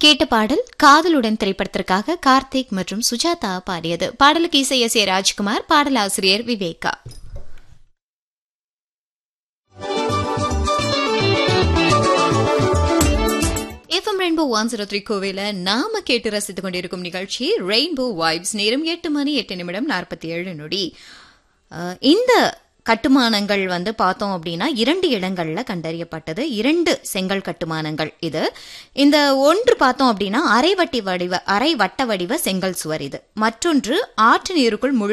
கேட்ட பாடல் காதலுடன் திரைப்படத்திற்காக கார்த்திக் மற்றும் சுஜாதா பாடியது பாடலுக்கு இசை எஸ் ஏ ராஜ்குமார் பாடலாசிரியர் Viveka FM rainbow one zero three கோவில நாம கேட்டு ரசித்துக் கொண்டிருக்கும் நிகழ்ச்சி ரெயின்போ வைப்ஸ் நேரம் எட்டு மணி எட்டு நிமிடம் நாற்பத்தி ஏழு நொடி அஹ், இந்த கட்டுமானங்கள் வந்து பார்த்தோம் அப்படின்னா இரண்டு இடங்கள்ல கண்டறியப்பட்டது இரண்டு செங்கல் கட்டுமானங்கள் இது இந்த ஒன்று பார்த்தோம் அப்படின்னா அரை வட்டி வடிவ அரை வட்ட வடிவ செங்கல் சுவர் இது மற்றொன்று ஆற்று நீருக்குள் முழு